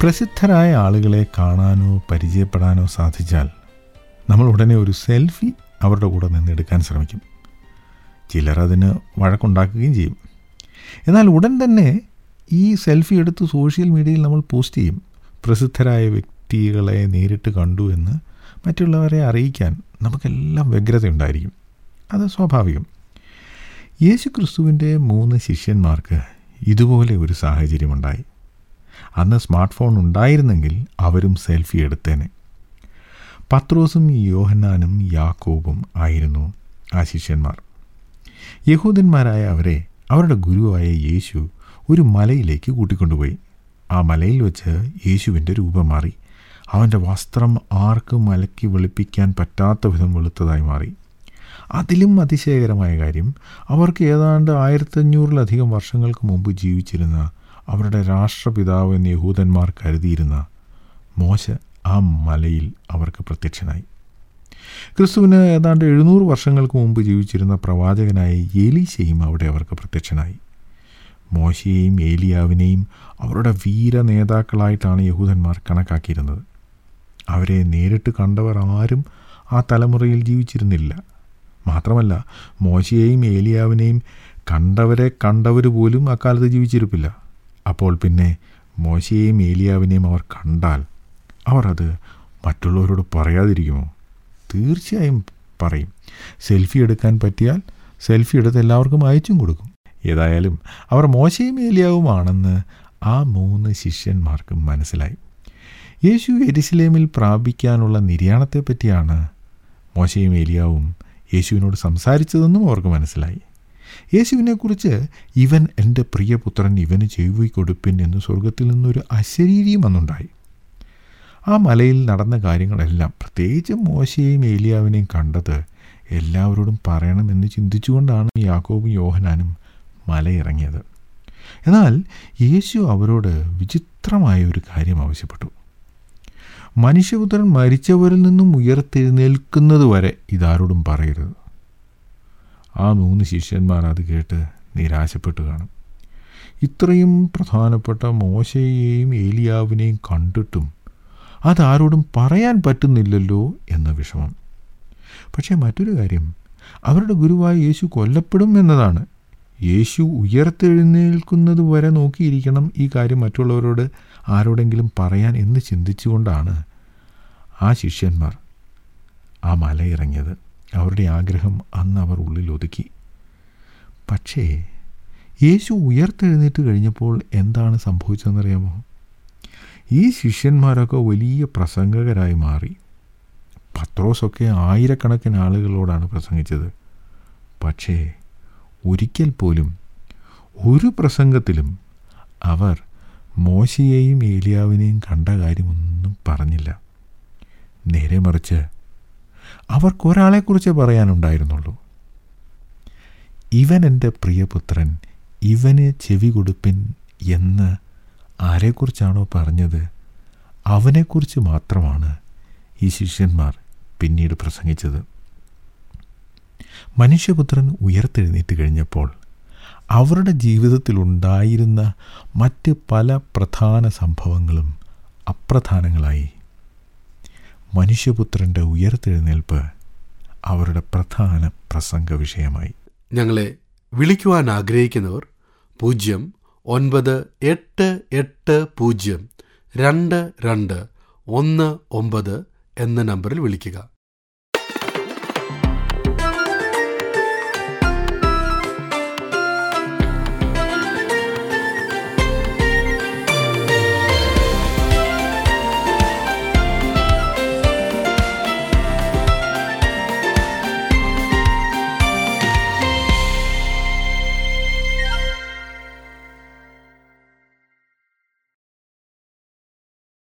പ്രസിദ്ധരായ ആളുകളെ കാണാനോ പരിചയപ്പെടാനോ സാധിച്ചാൽ നമ്മൾ ഉടനെ ഒരു സെൽഫി അവരുടെ കൂടെ നിന്നെടുക്കാൻ ശ്രമിക്കും ചിലർ അതിന് വഴക്കുണ്ടാക്കുകയും ചെയ്യും എന്നാൽ ഉടൻ തന്നെ ഈ സെൽഫി എടുത്ത് സോഷ്യൽ മീഡിയയിൽ നമ്മൾ പോസ്റ്റ് ചെയ്യും പ്രസിദ്ധരായ വ്യക്തികളെ നേരിട്ട് കണ്ടു എന്ന് മറ്റുള്ളവരെ അറിയിക്കാൻ നമുക്കെല്ലാം വ്യഗ്രതയുണ്ടായിരിക്കും അത് സ്വാഭാവികം യേശു ക്രിസ്തുവിൻ്റെ മൂന്ന് ശിഷ്യന്മാർക്ക് ഇതുപോലെ ഒരു സാഹചര്യമുണ്ടായി അന്ന് സ്മാർട്ട് ഫോൺ ഉണ്ടായിരുന്നെങ്കിൽ അവരും സെൽഫി എടുത്തേനെ പത്രോസും യോഹന്നാനും യാക്കോബും ആയിരുന്നു ആ ശിഷ്യന്മാർ യഹൂദന്മാരായ അവരെ അവരുടെ ഗുരുവായ യേശു ഒരു മലയിലേക്ക് കൂട്ടിക്കൊണ്ടുപോയി ആ മലയിൽ വെച്ച് യേശുവിൻ്റെ രൂപം മാറി അവൻ്റെ വസ്ത്രം ആർക്കും മലക്കി വെളുപ്പിക്കാൻ പറ്റാത്ത വിധം വെളുത്തതായി മാറി അതിലും അതിശയകരമായ കാര്യം അവർക്ക് ഏതാണ്ട് ആയിരത്തഞ്ഞൂറിലധികം വർഷങ്ങൾക്ക് മുമ്പ് ജീവിച്ചിരുന്ന അവരുടെ രാഷ്ട്രപിതാവ് എന്ന് യഹൂദന്മാർ കരുതിയിരുന്ന മോശ ആ മലയിൽ അവർക്ക് പ്രത്യക്ഷനായി ക്രിസ്തുവിന് ഏതാണ്ട് എഴുന്നൂറ് വർഷങ്ങൾക്ക് മുമ്പ് ജീവിച്ചിരുന്ന പ്രവാചകനായ ഏലീശയും അവിടെ അവർക്ക് പ്രത്യക്ഷനായി മോശയെയും ഏലിയാവിനെയും അവരുടെ വീര നേതാക്കളായിട്ടാണ് യഹൂദന്മാർ കണക്കാക്കിയിരുന്നത് അവരെ നേരിട്ട് കണ്ടവർ ആരും ആ തലമുറയിൽ ജീവിച്ചിരുന്നില്ല മാത്രമല്ല മോശയെയും ഏലിയാവിനെയും കണ്ടവരെ കണ്ടവർ പോലും അക്കാലത്ത് ജീവിച്ചിരിപ്പില്ല അപ്പോൾ പിന്നെ മോശയെയും ഏലിയാവിനെയും അവർ കണ്ടാൽ അവർ അത് മറ്റുള്ളവരോട് പറയാതിരിക്കുമോ തീർച്ചയായും പറയും സെൽഫി എടുക്കാൻ പറ്റിയാൽ സെൽഫി എടുത്ത് എല്ലാവർക്കും അയച്ചും കൊടുക്കും ഏതായാലും അവർ മോശയും ഏലിയാവുമാണെന്ന് ആ മൂന്ന് ശിഷ്യന്മാർക്കും മനസ്സിലായി യേശു എരിശിലേമിൽ പ്രാപിക്കാനുള്ള നിര്യാണത്തെപ്പറ്റിയാണ് മോശയും ഏലിയാവും യേശുവിനോട് സംസാരിച്ചതെന്നും അവർക്ക് മനസ്സിലായി യേശുവിനെക്കുറിച്ച് ഇവൻ എൻ്റെ പ്രിയപുത്രൻ ഇവന് ചെവി കൊടുപ്പിൻ എന്ന് സ്വർഗത്തിൽ നിന്നൊരു അശരീരിയും അന്നുണ്ടായി ആ മലയിൽ നടന്ന കാര്യങ്ങളെല്ലാം പ്രത്യേകിച്ച് മോശയെയും ഏലിയാവിനെയും കണ്ടത് എല്ലാവരോടും പറയണമെന്ന് ചിന്തിച്ചുകൊണ്ടാണ് യാക്കോബും യോഹനാനും മലയിറങ്ങിയത് എന്നാൽ യേശു അവരോട് വിചിത്രമായ ഒരു കാര്യം ആവശ്യപ്പെട്ടു മനുഷ്യപുത്രൻ മരിച്ചവരിൽ നിന്നും ഉയർത്തെഴുന്നേൽക്കുന്നത് വരെ ഇതാരോടും പറയരുത് ആ മൂന്ന് ശിഷ്യന്മാർ അത് കേട്ട് നിരാശപ്പെട്ടു കാണും ഇത്രയും പ്രധാനപ്പെട്ട മോശയെയും ഏലിയാവിനെയും കണ്ടിട്ടും അതാരോടും പറയാൻ പറ്റുന്നില്ലല്ലോ എന്ന വിഷമം പക്ഷേ മറ്റൊരു കാര്യം അവരുടെ ഗുരുവായ യേശു കൊല്ലപ്പെടും എന്നതാണ് യേശു ഉയർത്തെഴുന്നേൽക്കുന്നത് വരെ നോക്കിയിരിക്കണം ഈ കാര്യം മറ്റുള്ളവരോട് ആരോടെങ്കിലും പറയാൻ എന്ന് ചിന്തിച്ചുകൊണ്ടാണ് ആ ശിഷ്യന്മാർ ആ മലയിറങ്ങിയത് അവരുടെ ആഗ്രഹം അന്ന് അവർ ഉള്ളിൽ ഒതുക്കി പക്ഷേ യേശു ഉയർത്തെഴുന്നേറ്റ് കഴിഞ്ഞപ്പോൾ എന്താണ് സംഭവിച്ചതെന്നറിയാമോ ഈ ശിഷ്യന്മാരൊക്കെ വലിയ പ്രസംഗകരായി മാറി പത്രോസൊക്കെ ആയിരക്കണക്കിന് ആളുകളോടാണ് പ്രസംഗിച്ചത് പക്ഷേ ഒരിക്കൽ പോലും ഒരു പ്രസംഗത്തിലും അവർ മോശയെയും ഏലിയാവിനെയും കണ്ട കാര്യമൊന്നും പറഞ്ഞില്ല നേരെ മറിച്ച് അവർക്കൊരാളെക്കുറിച്ച് പറയാനുണ്ടായിരുന്നുള്ളൂ ഇവൻ എൻ്റെ പ്രിയപുത്രൻ ഇവന് ചെവി കൊടുപ്പിൻ എന്ന് ആരെക്കുറിച്ചാണോ പറഞ്ഞത് അവനെക്കുറിച്ച് മാത്രമാണ് ഈ ശിഷ്യന്മാർ പിന്നീട് പ്രസംഗിച്ചത് മനുഷ്യപുത്രൻ ഉയർത്തെഴുന്നേറ്റ് കഴിഞ്ഞപ്പോൾ അവരുടെ ജീവിതത്തിലുണ്ടായിരുന്ന മറ്റ് പല പ്രധാന സംഭവങ്ങളും അപ്രധാനങ്ങളായി മനുഷ്യപുത്രൻ്റെ ഉയർത്തെഴുന്നേൽപ്പ് അവരുടെ പ്രധാന പ്രസംഗ വിഷയമായി ഞങ്ങളെ വിളിക്കുവാൻ ആഗ്രഹിക്കുന്നവർ പൂജ്യം ഒൻപത് എട്ട് എട്ട് പൂജ്യം രണ്ട് രണ്ട് ഒന്ന് ഒമ്പത് എന്ന നമ്പറിൽ വിളിക്കുക